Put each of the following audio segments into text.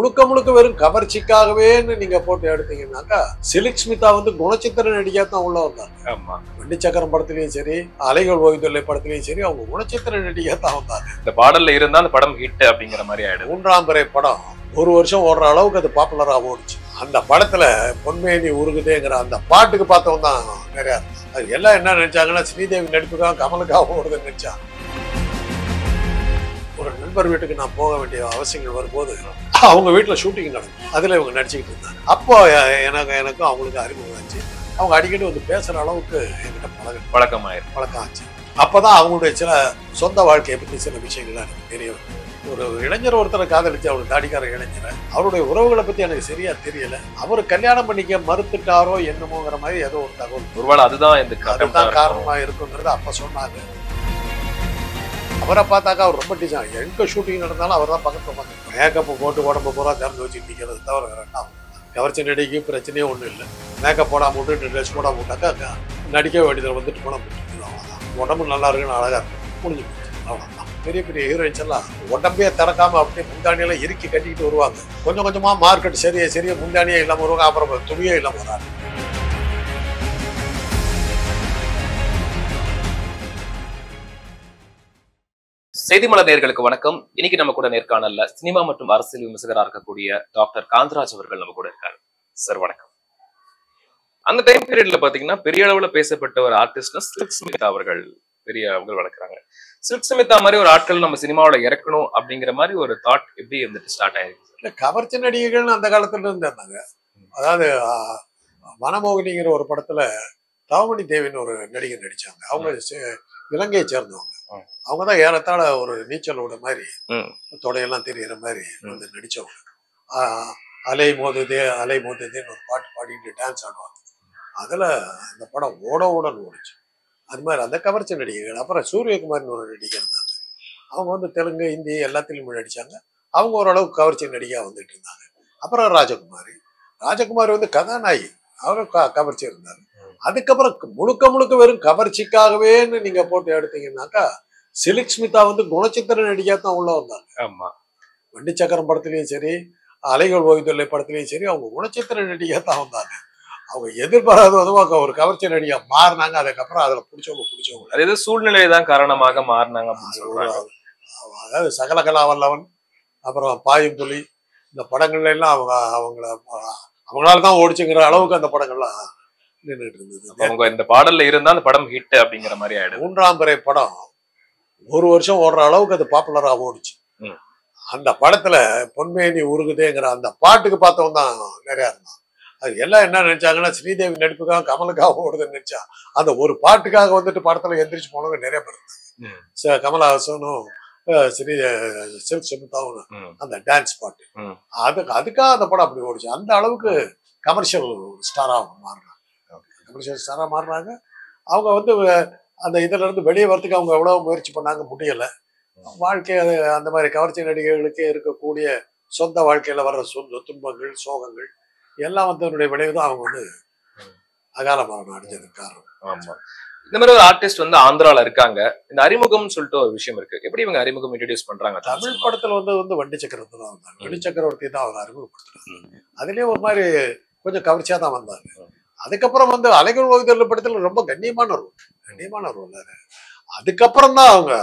முழுக்க முழுக்க வெறும் கவர்ச்சிக்காகவேன்னு நீங்க போட்டு எடுத்தீங்கன்னாக்கா சிலிக் ஸ்மிதா வந்து குணச்சித்திர நடிகா தான் உள்ள வந்தாங்க ஆமா வண்டி சக்கரம் படத்துலயும் சரி அலைகள் ஓய்வுதொல்லை படத்துலயும் சரி அவங்க குணச்சித்திர நடிகா தான் வந்தாங்க இந்த பாடல்ல இருந்தா அந்த படம் ஹிட் அப்படிங்கிற மாதிரி ஆயிடுது மூன்றாம் பிறை படம் ஒரு வருஷம் ஓடுற அளவுக்கு அது பாப்புலரா ஓடுச்சு அந்த படத்துல பொன்மேனி உருகுதேங்கிற அந்த பாட்டுக்கு பார்த்தவங்க தான் நிறையா இருந்தாங்க. அது எல்லாம் என்ன நினைச்சாங்கன்னா ஸ்ரீதேவி நடிப்புக்காக கமலுக்காக ஓடுதுன்னு நினைச்சாங்க ஒரு நண்பர் வீட்டுக்கு நான் போக வேண்டிய அவசியங்கள் வரும்போது அவங்க வீட்டில் ஷூட்டிங் நடக்கும் அதில் இவங்க நடிச்சுக்கிட்டு இருந்தாங்க அப்போ எ- எனக்கு எனக்கும் அவங்களுக்கு அறிமுகம் ஆச்சு அவங்க அடிக்கடி வந்து பேசுகிற அளவுக்கு என்கிட்ட பழக பழக்கமாயிருக்கு பழக்கம் ஆச்சு அப்பதான் அவங்களுடைய சில சொந்த வாழ்க்கையை பற்றி சில விஷயங்கள்லாம் எனக்கு தெரிய வந்தது. ஒரு இளைஞர் ஒருத்தரை காதலிச்சு அவர் தாடிக்கார இளைஞரை அவருடைய உறவுகளை பத்தி எனக்கு சரியா தெரியல அவர் கல்யாணம் பண்ணிக்க மறுத்துட்டாரோ என்னமோங்கிற மாதிரி ஏதோ ஒரு தகவல் ஒருவேளை அதுதான் இந்த attempt ஆ அதுதான் இருக்கும். காரணமா இருக்குங்கிறது அப்ப சொன்னாங்க அவரை பார்த்தாக்கா அவர் ரொம்ப டீசன் எங்க ஷூட்டிங் நடந்தாலும் அவர் தான் பக்கத்துல பார்த்து மேக்கப் போட்டு உடம்பு பூரா திறந்து வச்சு நிற்கிறது தவிர வேற என்ன கவர்ச்சி நடிகைக்கு பிரச்சனையே ஒன்றும் இல்லை மேக்கப் போடாம விட்டு ட்ரெஸ் போடாம விட்டாக்கா நடிக்க வேண்டியதில் வந்துட்டு போனால் முடிஞ்சது அவ்வளோதான் உடம்பு நல்லா இருக்குன்னு அழகா இருக்கும் முடிஞ்சு போச்சு அவ்வளோதான் பெரிய பெரிய ஹீரோயின்ஸ் எல்லாம் உடம்பே திறக்காம அப்படியே முந்தானியெல்லாம் இறுக்கி கட்டிக்கிட்டு வருவாங்க கொஞ்சம் கொஞ்சமா மார்க்கெட் சரியா சரியா முந்தானியே இல்லாம வருவாங்க அப்புறம் துணியே இல்லாம வராங்க செய்தி மலர் நேர்களுக்கு வணக்கம் இன்னைக்கு நம்ம கூட நேர்காணல்ல சினிமா மற்றும் அரசியல் விமர்சகராக இருக்கக்கூடிய டாக்டர் காந்தராஜ் அவர்கள் நம்ம கூட இருக்காரு சார் வணக்கம் அந்த டைம் பீரியட்ல பாத்தீங்கன்னா பெரிய அளவுல பேசப்பட்ட ஒரு ஆர்டிஸ்ட்னா சில்க் ஸ்மிதா அவர்கள் பெரிய அவங்க வளர்க்குறாங்க சில்க் ஸ்மிதா மாதிரி ஒரு ஆட்கள் நம்ம சினிமாவுல இறக்கணும் அப்படிங்கிற மாதிரி ஒரு தாட் எப்படி வந்துட்டு ஸ்டார்ட் ஆயிருக்கு இல்ல கவர்ச்சி நடிகைகள்னு அந்த காலத்துல இருந்து இருந்தாங்க அதாவது ஆ, வனமோகினிங்கிற ஒரு படத்துல தவமணி தேவின்னு ஒரு நடிகை நடிச்சாங்க அவங்க சே- இலங்கையை சேர்ந்தவங்க ம். அவங்க தான் ஏறத்தாழ ஒரு நீச்சலோட மாதிரி ம். தொடையெல்லாம் தெரியிற மாதிரி ம். வந்து நடிச்சவங்க ஆ, அலை மோதுதே அலை மோதுதேன்னு ஒரு பாட்டு பாடிட்டு டான்ஸ் ஆடுவாங்க அதுல அந்த படம் ஓட ஓடன்னு ஓடிச்சு அது மாதிரி அந்த கவர்ச்சி நடிகைகள் அப்புறம் சூரியகுமார்னு ஒரு நடிகை இருந்தாங்க அவங்க வந்து தெலுங்கு ஹிந்தி எல்லாத்துலேயுமே நடிச்சாங்க அவங்க ஓரளவுக்கு கவர்ச்சி நடிகையா வந்துட்டு இருந்தாங்க அப்புறம் ராஜகுமாரி ராஜகுமாரி வந்து கதாநாயகி அவங்க க- கவர்ச்சி இருந்தாங்க அதுக்கப்புறம் முழுக்க முழுக்க வெறும் கவர்ச்சிக்காகவேன்னு நீங்க போட்டு எடுத்தீங்கன்னாக்கா சிலிக் ஸ்மிதா வந்து குணச்சித்திர நடிகா தான் உள்ள வந்தாங்க ஆமா வண்டி சக்கரம் படத்துலயும் சரி அலைகள் ஓய்வுதொல்லை படத்துலயும் சரி அவங்க குணச்சித்திர நடிகா தான் வந்தாங்க அவங்க எதிர்பாராத விதமாக ஒரு கவர்ச்சி நடிகா மாறினாங்க அதுக்கப்புறம் அதுல பிடிச்சவங்க பிடிச்சவங்க அது ஏதோ சூழ்நிலை தான் காரணமாக மாறினாங்க அப்படின்னு சொல்றாங்க அதாவது சகலகலா வல்லவன் அப்புறம் பாயும் புலி இந்த படங்கள்ல எல்லாம் அவங்க அவங்கள அவங்களால தான் ஓடிச்சுங்கிற அளவுக்கு அந்த படங்கள்லாம் நின்றுட்டு இருந்தது அவங்க இந்த பாடல்ல இருந்தா அந்த படம் ஹிட் அப்படிங்கிற மாதிரி ஆயிடுது மூன்றாம் பிறை படம் ஒரு வருஷம் ஓடுற அளவுக்கு அது பாப்புலரா ஓடிச்சு ம். அந்த படத்துல பொன்மேனி உருகுதேங்கிற அந்த பாட்டுக்கு பார்த்தவங்க தான் நிறையா இருந்தான் அது எல்லாம் என்ன நினைச்சாங்கன்னா ஸ்ரீதேவி நடிப்புக்காக கமலுக்காக ஓடுதுன்னு நினைச்சா அந்த ஒரு பாட்டுக்காக வந்துட்டு படத்துல எந்திரிச்சு போனவங்க நிறைய பேர் இருந்தாங்க ம். ச- கமலஹாசனும் அஹ், ஸ்ரீ சிவ் சுமிதாவும் ம். அந்த டான்ஸ் பாட்டு ம். அதுக்கு அதுக்காக அந்த படம் அப்படி ஓடிச்சு அந்த அளவுக்கு கமர்ஷியல் ஸ்டாரா மாறினாங்க கமர்ஷியல் ஸ்டாரா மாறினாங்க அவங்க வந்து அஹ், அந்த இதுல இருந்து வெளியே வரதுக்கு அவங்க எவ்வளவு முயற்சி பண்ணாங்க முடியல வாழ்க்கை அது அந்த மாதிரி கவர்ச்சி நடிகைகளுக்கே இருக்கக்கூடிய சொந்த வாழ்க்கையில வர்ற சொந்த துன்பங்கள் சோகங்கள் எல்லாம் வந்ததனுடைய விளைவு தான் அவங்க வந்து அகால மரணம் அடைஞ்சதுக்கு காரணம் ஆமா இந்த மாதிரி ஒரு ஆர்டிஸ்ட் வந்து ஆந்திரால இருக்காங்க இந்த அறிமுகம்னு சொல்லிட்டு ஒரு விஷயம் இருக்கு எப்படி இவங்க அறிமுகம் இன்ட்ரடியூஸ் பண்றாங்க தமிழ் படத்துல வந்து வந்து வண்டி சக்கரத்தை தான் வந்தாங்க வண்டி சக்கரவர்த்தி தான் அவர் அறிமுகப்படுத்தினார் ம். அதுலயே ஒரு மாதிரி கொஞ்சம் கவர்ச்சியா தான் வந்தாங்க அதுக்கப்புறம் வந்து அலைகள் ஓய்தல் படத்துல ரொம்ப கண்ணியமான ரோல் கண்ணியமான ரோல் அது அதுக்கப்புறம் தான் அவங்க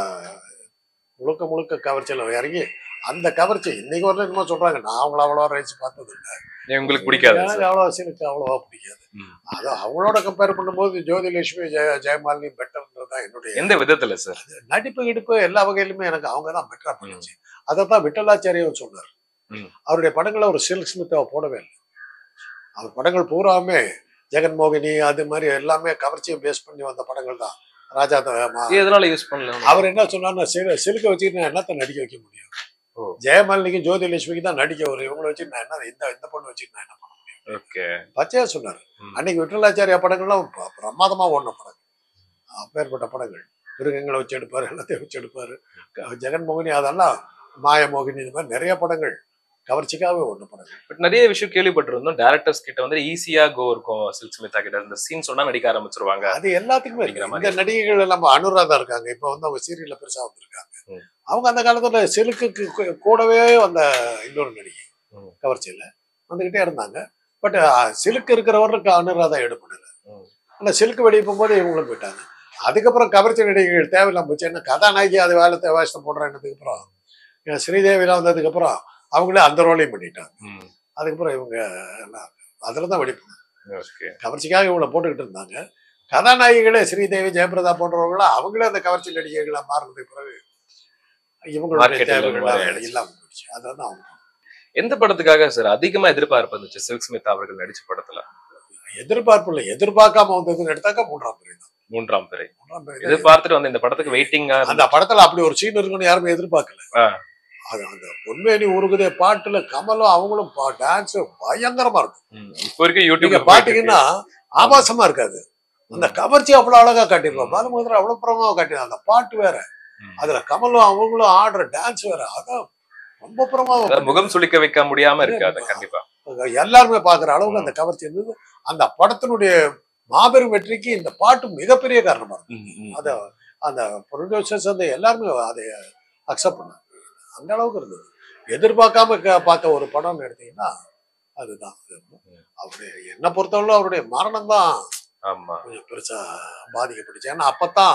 முழுக்க முழுக்க கவர்ச்சியில இறங்கி அந்த கவர்ச்சி இன்னைக்கு வரல என்னமோ சொல்றாங்க நான் அவங்கள அவ்வளவா ரசிச்சு பார்த்தது இல்லை ஏன் உங்களுக்கு பிடிக்காது எனக்கு அவ்வளவா சீனுக்கு அவ்வளவா பிடிக்காது ம். அது அவங்களோட கம்பேர் பண்ணும்போது ஜோதிலட்சுமி ஜெய ஜெயமாலினி பெட்டர்ன்றது தான் என்னுடைய எந்த விதத்துல சார் நடிப்பு கிடிப்பு எல்லா வகையிலுமே எனக்கு அவங்க தான் பெட்டரா பண்ணுச்சு அதை தான் விட்டலாச்சாரியும் சொன்னார் ம். அவருடைய படங்களை ஒரு சில்க் ஸ்மித்தாவை போடவே இல்லை அவர் படங்கள் பூராமே ஜெகன்மோகினி அது மாதிரி எல்லாமே கவர்ச்சியை பேஸ் பண்ணி வந்த படங்கள் தான் ராஜா த- மா- இது எதனால யூஸ் பண்ணல அவர் என்ன சொன்னார்னா சில சிலுக்க வச்சுட்டு நான் என்னத்த நடிக்க வைக்க முடியும் ஓ. ஜெயமாலினிக்கும் ஜோதிலட்சுமிக்கு தான் நடிக்க வரும் இவங்களை வச்சு நான் என்ன இந்த இந்த பொண்ணு வச்சுட்டு நான் என்ன பண்ண முடியும் ஓகே பச்சையா சொன்னார் ம். அன்னைக்கு விட்டலாச்சாரியா படங்கள்லாம் ப- பிரமாதமா ஓடின படங்கள் அப்பேற்பட்ட படங்கள் மிருகங்களை வச்சு எடுப்பாரு எல்லாத்தையும் வச்சு எடுப்பாரு க- ஜெகன்மோகினி அதெல்லாம் மாயமோகினி இந்த மாதிரி நிறைய படங்கள் கவர்ச்சிக்காகவே ஓடின படங்கள் பட் நிறைய விஷயம் கேள்விப்பட்டிருந்தோம் டேரக்டர்ஸ் கிட்ட வந்து ஈஸியா கோ இருக்கும் சில்க் ஸ்மிதா கிட்ட இந்த சீன் சொன்னா நடிக்க ஆரம்பிச்சிருவாங்க அது எல்லாத்துக்குமே இருக்கு. அப்படிங்கிற இந்த நடிகைகள் எல்லாம் அனுராதா இருக்காங்க இப்ப வந்து அவங்க சீரியல்ல பெருசா வந்திருக்காங்க ம். அவங்க அந்த காலத்துல சிலுக்குக்கு கூ- கூடவே வந்த இன்னொரு நடிகை ம். கவர்ச்சியில வந்துகிட்டே இருந்தாங்க பட் சிலுக்கு இருக்கிறவருக்கு அனுராதா எடுப்படல ம். ஆனா சிலுக்கு வெளியே போகும்போது இவங்களும் போயிட்டாங்க அதுக்கப்புறம் கவர்ச்சி நடிகைகள் தேவையில்லாம போச்சு என்ன கதாநாயகி அது வேலை தேவாசம் போடுறதுக்கு அப்புறம் இங்க ஸ்ரீதேவிலாம் வந்ததுக்கு அப்புறம் அவங்களே அந்த ரோலையும் பண்ணிட்டாங்க ம். அதுக்கப்புறம் இவங்க எல்லாம் அதுல தான் வெடிப்பு ஓகே கவர்ச்சிக்காக இவங்களை போட்டுக்கிட்டு இருந்தாங்க கதாநாயகிகளே ஸ்ரீதேவி ஜெயபிரதா போன்றவர்களும் அவங்களே அந்த கவர்ச்சி நடிகைகளா மாறினதுக்கு பிறகு இவங்களுடைய Market தேவைகள் இல்லாம ஆயிடுச்சு. இல்லாம போயிடுச்சு அதான் அவங்க எந்த படத்துக்காக சார் அதிகமா எதிர்பார்ப்பு இருந்துச்சு சில்க் ஸ்மித் அவர்கள் நடிச்ச படத்துல எதிர்பார்ப்பு இல்லை எதிர்பார்க்காம வந்ததுன்னு எடுத்தாக்கா மூன்றாம் பிறை தான் மூன்றாம் பிறை மூன்றாம் பிறை எதிர்பார்த்துட்டு வந்து இந்த படத்துக்கு வெயிட்டிங்கா அந்த படத்துல அப்படி ஒரு சீன் இருக்குன்னு யாருமே எதிர்பார்க்கல ஆ. அது அந்த பொன்மேனி உருகுதே பாட்டுல கமலும் அவங்களும் டான்ஸ் பயங்கரமா இருக்கும் இப்போ வரைக்கும் நீங்க யூடியூப்ல பாத்தீங்கன்னா ஆபாசமா இருக்காது அந்த கவர்ச்சி அவ்வளவு அழகா காட்டிருப்பான் பாலமுதிரா அவ்வளவு பிரமாவா காட்டிருப்பான் அந்த பாட்டு வேற அதுல கமலும் அவங்களும் ஆடுற டான்ஸ் வேற அதான் ரொம்ப பிரமாவா முகம் சுளிக்க வைக்க முடியாம இருக்காது கண்டிப்பா எல்லாருமே பாக்குற அளவுக்கு அந்த கவர்ச்சி இருந்தது அந்த படத்தினுடைய மாபெரும் வெற்றிக்கு இந்த பாட்டு மிகப்பெரிய காரணமா இருக்கும் ம், ம். அத அந்த ப்ரொடியூசர்ஸ் அந்த எல்லாருமே அதை அக்செப்ட் பண்ணாங்க அந்த அளவுக்கு இருந்தது எதிர்பார்க்காம க- பார்த்த ஒரு படம்னு எடுத்தீங்கன்னா அதுதான் அவருடைய என்னை பொறுத்தவரை அவருடைய மரணம் தான் ஆமா கொஞ்சம் பெருசா பாதிக்கப்பட்டுச்சு ஏன்னா அப்பதான்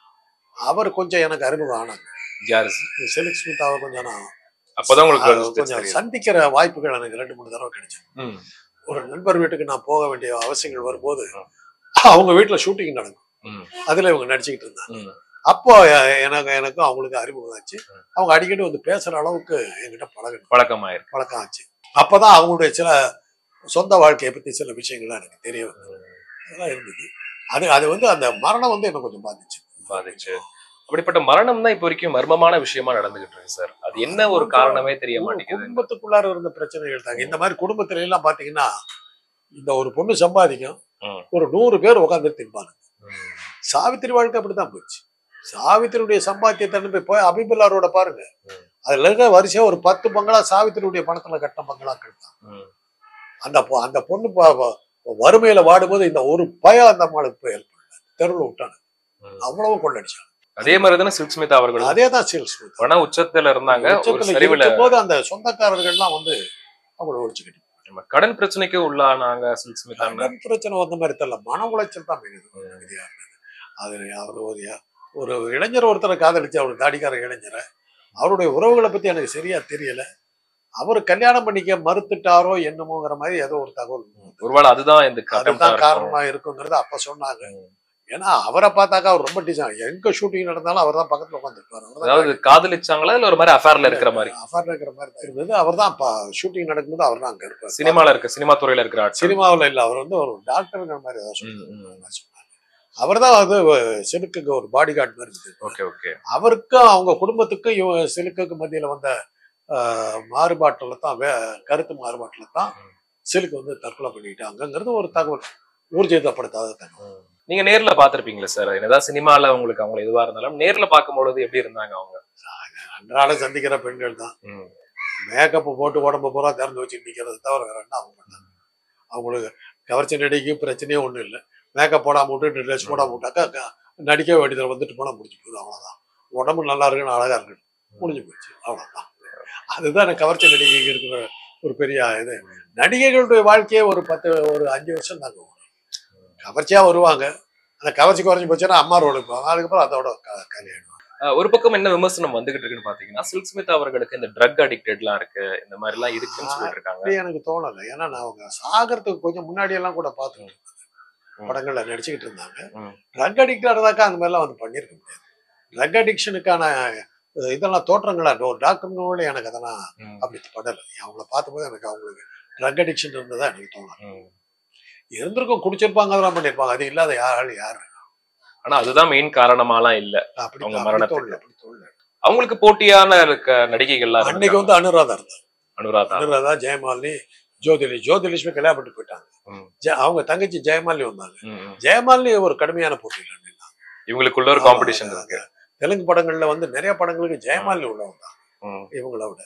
அவர் கொஞ்சம் எனக்கு அறிமுகம் ஆனாங்க யாரு செலிக் ஸ்மித் அவர் கொஞ்சம் நான் அப்பதான் உங்களுக்கு அது வந்து கொஞ்சம் தெரியும். சந்திக்கிற வாய்ப்புகள் எனக்கு ரெண்டு மூணு தடவை கிடைச்சது ம், ஒரு நண்பர் வீட்டுக்கு நான் போக வேண்டிய அவசியங்கள் வரும்போது ம். அவங்க வீட்டுல ஷூட்டிங் நடக்கும் ம், அதுல இவங்க நடிச்சுக்கிட்டு இருந்தாங்க ம். அப்போ எ- எனக்கு எனக்கும் அவங்களுக்கு அறிமுகம் ஆச்சு அவங்க அடிக்கடி வந்து பேசுற அளவுக்கு என்கிட்ட பழக பழக்கமாயிருக்கு பழக்கம் ஆச்சு அப்பதான் அவங்களுடைய சில சொந்த வாழ்க்கையை பத்தி சில விஷயங்கள்லாம் எனக்கு தெரிய வந்தது அதெல்லாம் இருந்தது அது அது வந்து அந்த மரணம் வந்து என்ன கொஞ்சம் பாதிச்சு பாதிச்சு அப்படிப்பட்ட மரணம் தான் இப்போ வரைக்கும் மர்மமான விஷயமா நடந்துகிட்டு இருக்கு சார் அது என்ன ஒரு காரணமே தெரிய மாட்டேங்குது குடும்பத்துக்குள்ளார இருந்த பிரச்சனைகள் தாங்க இந்த மாதிரி குடும்பத்துல எல்லாம் பாத்தீங்கன்னா இந்த ஒரு பொண்ணு சம்பாதிக்கும் ம். ஒரு நூறு பேர் உட்காந்து தின்பாங்க ம், சாவித்திரி வாழ்க்கை அப்படித்தான் போச்சு சாவித்திரியுடைய சம்பாத்தியத்தை போய் போய் அபிபுல்லாரோட பாருங்க ம். அதுல இருக்க வரிசையா ஒரு பத்து பங்களா சாவித்திரியுடைய பணத்துல கட்டின பங்களாக்கள் தான் ம். அந்த பொ- அந்த பொண்ணு ப- ப- வறுமையில வாடும்போது இந்த ஒரு பயம் அந்த அம்மாளுக்கு போய் ஹெல்ப் பண்ணல தெருவில் விட்டாங்க ம். அவ்வளவு கொள்ளடிச்சாங்க அதே மாதிரி தானே சில்க் ஸ்மித் அவர்கள் அதே தான் சேல்ஸ் பண உச்சத்துல இருந்தாங்க ஒரு சரிவுல போது அந்த சொந்தக்காரர்கள்லாம் வந்து அவங்கள ஒழிச்சுக்கிட்டு நம்ம கடன் பிரச்சனைக்கு உள்ளானாங்க சில்க் ஸ்மித் அண்ணா கடன் பிரச்சனை வந்த மாதிரி தெரியல மன உளைச்சல் தான் மிகுது மிகுதியா இருந்தது அது அவர் ஒரு ஒரு இளைஞர் ஒருத்தரை காதலிச்சு அவர் தாடிக்கார இளைஞரை அவருடைய உறவுகளை பத்தி எனக்கு சரியா தெரியல அவர் கல்யாணம் பண்ணிக்க மறுத்துட்டாரோ என்னமோங்கிற மாதிரி ஏதோ ஒரு தகவல் வந்தது. ஒருவேளை அதுதான் இந்த attempt ஆ அதுதான் இருக்கும். காரணமா இருக்குங்கிறத அப்ப சொன்னாங்க ம். ஏன்னா அவரை பார்த்தாக்கா அவர் ரொம்ப டிசைன் எங்க ஷூட்டிங் நடந்தாலும் அவர் தான் பக்கத்துல உட்காந்துருப்பாரு அதாவது காதலிச்சாங்களா இல்ல ஒரு மாதிரி அஃபேர்ல இருக்கிற மாதிரி அஃபார் இருக்கிற மாதிரி தான் இருந்தது அவர் தான் ஷூட்டிங் நடக்கும்போது அவர் தான் அங்க இருப்பார் சினிமால இருக்க சினிமா துறையில இருக்கிற ஆட்கள் சினிமாவில் இல்ல அவர் வந்து ஒரு டாக்டருங்கிற மாதிரி ஏதாவது ம், ம். சொன்னாங்க அவர் தான் வந்து செலுக்குக்கு ஒரு பாடி கார்டு மாதிரி இருந்தது ஓகே ஓகே அவருக்கும் அவங்க குடும்பத்துக்கும் இவ செலுக்குக்கு மத்தியில வந்த ஆஹ், மாறுபாட்டுல தான் வே கருத்து மாறுபாட்டுல தான் சிலுக்கு வந்து தற்கொலை பண்ணிட்டாங்கங்கிறது ஒரு தகவல் ஊர்ஜிதப்படுத்தாத தகவல் நீங்க நேர்ல பாத்திருப்பீங்களா சார் என்னதான் சினிமால உங்களுக்கு அவங்க எதுவா இருந்தாலும் நேர்ல பார்க்கும்பொழுது எப்படி இருந்தாங்க அவங்க அன்றாட சந்திக்கிற பெண்கள் தான் ம். மேக்கப் போட்டு உடம்பு பூரா திறந்து வச்சு நிக்கிறது தவிர வேற என்ன அவங்க பண்ணாங்க அவங்களுக்கு கவர்ச்சி நடிகைக்கு பிரச்சனையே ஒண்ணும் இல்லை மேக்கப் போடாம விட்டு ட்ரெஸ் போடாம விட்டாக்கா க- நடிக்க வேண்டியதில் வந்துட்டு போனா முடிஞ்சு போகுது அவ்வளவுதான் உடம்பு நல்லா இருக்குன்னு அழகா இருக்கணும் முடிஞ்சு போச்சு அவ்வளவுதான் அதுதான் எனக்கு கவர்ச்சி நடிகைக்கு இருக்கிற ஒரு பெரிய இது நடிகைகளுடைய வாழ்க்கையே ஒரு பத்து ஒரு அஞ்சு வருஷம் தாங்க ஓடும். கவர்ச்சியா வருவாங்க அந்த கவர்ச்சி குறைஞ்சி போச்சுன்னா அம்மா ரோடு போவாங்க அதுக்கப்புறம் அதோட க- கல்யாணம் அஹ் ஒரு பக்கம் என்ன விமர்சனம் வந்துகிட்டு இருக்குன்னு பாத்தீங்கன்னா சில்க் ஸ்மித் அவர்களுக்கு இந்த ட்ரக் அடிக்டட்லாம் இருக்கு இந்த மாதிரி எல்லாம் இருக்குன்னு சொல்லிட்டு இருக்காங்க அப்படி எனக்கு தோணலை ஏன்னா நான் அவங்க சாகிறதுக்கு கொஞ்சம் முன்னாடி எல்லாம் கூட பார்த்துட்டு ம். படங்கள்ல நடிச்சுக்கிட்டு இருந்தாங்க ம். ட்ரக் அடிக்டா இருந்தாக்கா அந்த மாதிரிலாம் வந்து பண்ணியிருக்க முடியாது ட்ரக் அடிக்ஷனுக்கான இதெல்லாம் தோற்றங்களா ஒரு டாக்டர்னோட எனக்கு அதெல்லாம் ம், அப்படி படலை அவங்கள பார்த்தபோது எனக்கு அவங்களுக்கு ட்ரக் அடிக்ஷன் இருந்ததா எனக்கு தோணும் ம். இருந்திருக்கும் குடிச்சிருப்பாங்க அதெல்லாம் பண்ணியிருப்பாங்க அது இல்லாத யார் யாரு ஆனா அதுதான் மெயின் காரணமாலாம் இல்ல அப்படி அவங்க அப்படி மரணத்துக்கு. தோணல அப்படி தோணல அவங்களுக்கு போட்டியான இருக்க நடிகைகள்லாம் அன்னைக்கு இருந்தாங்க. வந்து அனுராதா இருந்தாங்க அனுராதா அனுராதா ஜெயமாலினி ஜோதிலி ஜோதிலட்சுமி கல்யாணம் பண்ணிட்டு போயிட்டாங்க ம். ஜெ- அவங்க தங்கச்சி ஜெயமாலினி வந்தாங்க ம், ம். ஜெயமாலினி ஒரு கடுமையான போட்டியில் நின்னாங்க. இவங்களுக்குள்ள ஒரு காம்படிஷன் ஆமா, இருக்கு தெலுங்கு படங்கள்ல வந்து நிறைய படங்களுக்கு ஜெயமாலினி உள்ளவங்க தான் ம், இவங்கள விட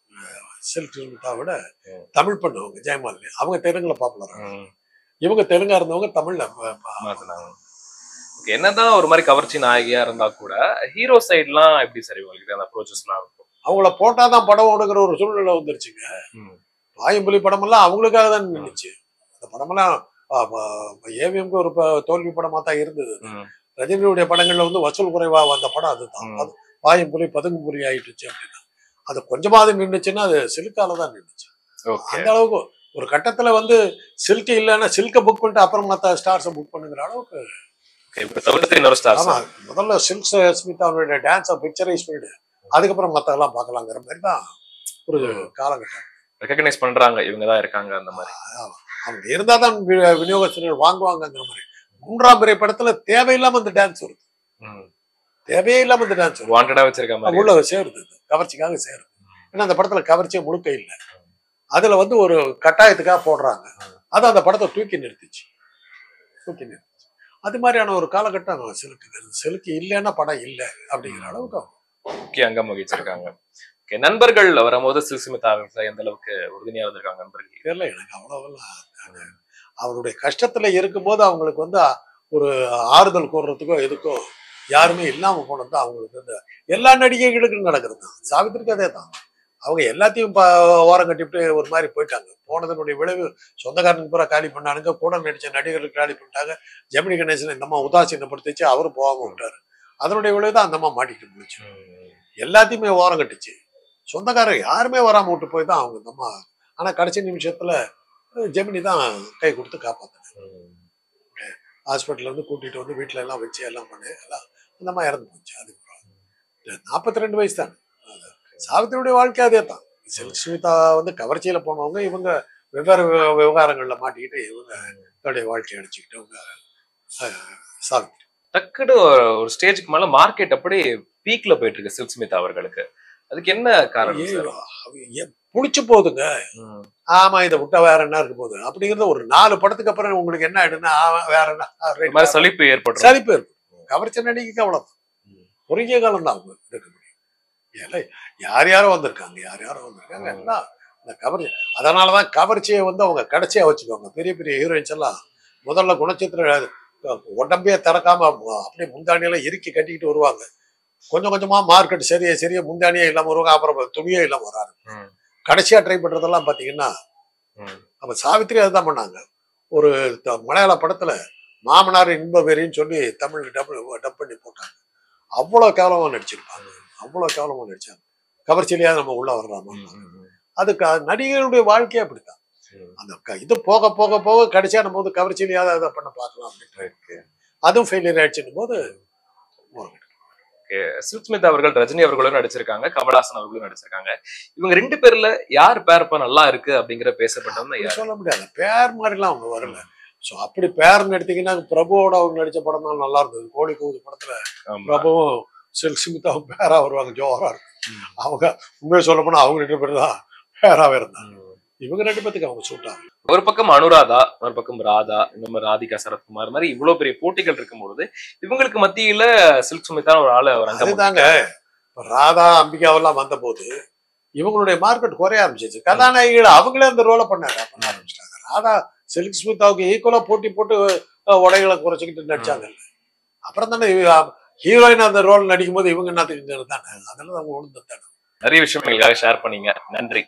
சில்க் ஸ்மிதா விட ம். தமிழ் பண்ணுவாங்க ஜெயமாலினி அவங்க தெலுங்குல பாப்புலர் ம். இவங்க தெலுங்கா இருந்தவங்க தமிழ்ல ப- ப- மாத்துனாங்க Okay, என்னதான் ஒரு மாதிரி கவர்ச்சி நாயகியா இருந்தா கூட ஹீரோ சைட்லாம் எப்படி சரி உங்களுக்கு அந்த அப்ரோச்சஸ்லாம் இருக்கும் அவங்கள போட்டாதான் படம் ஓடுங்கிற ஒரு சூழ்நிலை வந்துருச்சுங்க ம். பாயம்புலி படமெல்லாம் அவங்களுக்காக தான் நின்றுச்சு அந்த படமெல்லாம் ஏவிஎம்க்கு ஒரு ப- தோல்வி படமா தான் இருந்தது ம். ரஜினியுடைய படங்கள்ல வந்து வசூல் குறைவா வந்த படம் அதுதான் ம். அது பாயம்புலி பதுங்கு புலி ஆயிட்டுச்சு அப்படின்னா அது கொஞ்சமாவது நின்றுச்சுன்னா அது சில்கால தான் நின்றுச்சு ஓகே அந்த அளவுக்கு ஒரு கட்டத்துல வந்து சில்க் இல்லைன்னா சில்கை புக் பண்ணிட்டு அப்புறம் மற்ற ஸ்டார்ஸை புக் பண்ணுங்கிற அளவுக்கு இப்ப தவிர்த்து இன்னொரு ஸ்டார் ஆமா முதல்ல சில்க் ஸ்மிதா அவருடைய டான்ஸை பிக்சரைஸ் பண்ணிட்டு அதுக்கப்புறம் மற்றதெல்லாம் பார்க்கலாங்கிற மாதிரி தான் ஒரு காலகட்டம் ரெகக்னைஸ் பண்றாங்க இவங்க தான் இருக்காங்க அந்த மாதிரி அவங்க இருந்தா தான் வி- விநியோகஸ்தர்கள் வாங்குவாங்கங்கிற மாதிரி மூன்றாம் பிறை படத்துல தேவையில்லாம இந்த டான்ஸ் வருது தேவையே இல்லாம இந்த டான்ஸ் வருது வாண்டடா வச்சிருக்க மாதிரி உள்ள சேருது இது. கவர்ச்சிக்காக சேருது ஏன்னா அந்த படத்துல கவர்ச்சியே முழுக்க இல்லை அதுல வந்து ஒரு கட்டாயத்துக்காக போடுறாங்க அது அந்த படத்தை தூக்கி நிறுத்திச்சு தூக்கி நிறுத்திச்சு அது மாதிரியான ஒரு காலகட்டம் செலுக்கு செலுக்கு இல்லைன்னா படம் இல்லை அப்படிங்கிற அளவுக்கு முக்கிய அங்கம் வகிச்சிருக்காங்க ஓகே நண்பர்கள் வரும்போது சிசுமிதா அவர்கள் எந்த அளவுக்கு உறுதுணையா வந்திருக்காங்க நண்பர்கள் தெரியல எனக்கு அவ்வளோவெல்லாம் அது அவருடைய கஷ்டத்துல இருக்கும்போது அவங்களுக்கு வந்து ஒரு ஆறுதல் கூறுறதுக்கோ எதுக்கோ யாருமே இல்லாம போனது தான் அவங்களுக்கு வந்து எல்லா நடிகைகளுக்கும் நடக்கிறது தான் சாவித்திரிக்கு அதே தான் அவங்க எல்லாத்தையும் ப- ஓரம் கட்டிவிட்டு ஒரு மாதிரி போயிட்டாங்க போனதனுடைய விளைவு சொந்தக்காரனுக்கு பூரா காலி பண்ணானுங்க கூட நடிச்ச நடிகர்களுக்கு காலி பண்ணிட்டாங்க ஜெமினி கணேசன் இந்த அம்மா உதாசீனப்படுத்திச்சு அவரும் போகாம விட்டாரு அதனுடைய விளைவு தான் அந்த அம்மா மாட்டிக்கிட்டு முடிச்சு எல்லாத்தையுமே ஓரம் கட்டுச்சு சொந்தக்காரர் யாருமே வராம விட்டு போய் தான் அவங்க இந்த அம்மா ஆனா கடைசி நிமிஷத்துல அஹ், ஜெமினி தான் கை கொடுத்து காப்பாத்தினாங்க ஹாஸ்பிட்டல்ல இருந்து கூட்டிட்டு வந்து வீட்டுல எல்லாம் வச்சு எல்லாம் பண்ணி எல்லாம் அந்த அம்மா இறந்து போச்சு அதுக்கப்புறம் நாற்பத்தி ரெண்டு வயசு தான் சாவித்திரியுடைய வாழ்க்கை அதே தான் சில்க் ஸ்மிதா வந்து கவர்ச்சியில போனவங்க இவங்க வெவ்வேறு விவ- விவகாரங்கள்ல மாட்டிக்கிட்டு இவங்க தன்னுடைய வாழ்க்கையை அடிச்சுக்கிட்டவங்க அஹ், சாவித்திரி டக்குன்னு ஒரு- ஒரு ஸ்டேஜுக்கு மேல மார்க்கெட் அப்படியே பீக்ல போயிட்டு இருக்கு சில்க் ஸ்மிதா அவர்களுக்கு அதுக்கு என்ன காரணம் சார் புடிச்சு போகுதுங்க ம். ஆமா இதை விட்டா வேற என்ன இருக்க போகுது அப்படிங்கிறது ஒரு நாலு படத்துக்கு அப்புறம் உங்களுக்கு என்ன ஆயிடுன்னா ஆமா, வேற என்ன ஆ, இந்த right. மாதிரி சலிப்பு ஏற்படும் சலிப்பு இருக்கும் கவர்ச்சி நடிகைக்கு அவ்வளவுதான் குறுகிய காலம் தான் அவங்க இருக்க முடியும் ஏன்னா யார் யாரோ வந்திருக்காங்க யார் யாரோ வந்திருக்காங்க ம். எல்லாம் இந்த கவர்ச்சி அதனாலதான் கவர்ச்சியை வந்து அவங்க கடைசியா வச்சுக்குவாங்க பெரிய பெரிய ஹீரோயின்ஸ் எல்லாம் முதல்ல குணச்சித்திர உடம்பே திறக்காம அப்படியே முந்தானியெல்லாம் இறுக்கி கட்டிக்கிட்டு வருவாங்க கொஞ்சம் கொஞ்சமா மார்க்கெட் சரியா சரியா முந்தானியே இல்லாம வருவாங்க அப்புறம் துணியே இல்லாம வராரு ம். கடைசியா ட்ரை பண்றதெல்லாம் பாத்தீங்கன்னா ம். அப்ப சாவித்திரி அதுதான் பண்ணாங்க ஒரு த- மலையாள படத்துல மாமனார் இன்ப வெறின்னு சொல்லி தமிழ் டப் டப் பண்ணி போட்டாங்க அவ்வளவு கேவலமா நடிச்சிருப்பாங்க அவ்வளவு கேவலமா நடிச்சாங்க கவர்ச்சியிலேயே நம்ம உள்ள வர்றாமா ம், ம், ம். அதுக்கு அ- நடிகருடைய வாழ்க்கையே அப்படித்தான் ம். அந்த க- இது போக போக போக கடைசியா நம்ம வந்து கவர்ச்சியிலேயாவது அதை பண்ண பார்க்கலாம் அப்படின்ட்டு Okay. அதுவும் ஃபெயிலியர் ஆயிடுச்சுன்னும் போது Okay. சில்க் ஸ்மித் அவர்கள் ரஜினி அவர்களும் நடிச்சிருக்காங்க கமலஹாசன் அவர்களும் நடிச்சிருக்காங்க இவங்க ரெண்டு பேர்ல யார் பேர்ப்ப நல்லா இருக்கு அப்படிங்கிற பேசப்பட்டவங்க அப்படி யார் சொல்ல முடியாது பேர் மாதிரிலாம் அவங்க வரல ஸோ அப்படி பேர்னு எடுத்தீங்கன்னா பிரபுவோட அவங்க நடிச்ச படம் தான் நல்லா இருந்தது கோழி கூது படத்துல ஆமா. பிரபுவும் சில்க் ஸ்மிதாவும் பேரா வருவாங்க ஜோரா இருக்கும் ம். அவங்க உண்மையை சொல்ல போனா அவங்க ரெண்டு பேர் தான் பேராவே இருந்தாங்க ம். இவங்க ரெண்டு பேத்துக்கு அவங்க சூட் ஆகும் ஒரு பக்கம் அனுராதா ஒரு பக்கம் ராதா இந்த மாதிரி ராதிகா சரத்குமார் மாதிரி இவ்வளவு பெரிய போட்டிகள் இருக்கும் பொழுது இவங்களுக்கு மத்தியில சில்க் சுமிதா ஒரு ஆளு ஒரு அங்கம் அதுதாங்க இப்ப ராதா அம்பிகாவெல்லாம் வந்த போது இவங்களுடைய மார்க்கெட் குறைய ஆரம்பிச்சிச்சு கதாநாயகிகள் அவங்களே அந்த ரோலை பண்ணாங்க பண்ண ஆரம்பிச்சிட்டாங்க ராதா சில்க் ஸ்மிதாவுக்கு ஈக்குவலா போட்டி போட்டு அஹ், உடைகளை குறைச்சிக்கிட்டு நடிச்சாங்க அப்புறம் தானே ஹீரோயின் அந்த ரோல் நடிக்கும் போது இவங்க என்னத்துக்கு தானே அதெல்லாம் அவங்க உணர்ந்து தானே நிறைய விஷயம் எங்களுக்காக ஷேர் பண்ணீங்க நன்றி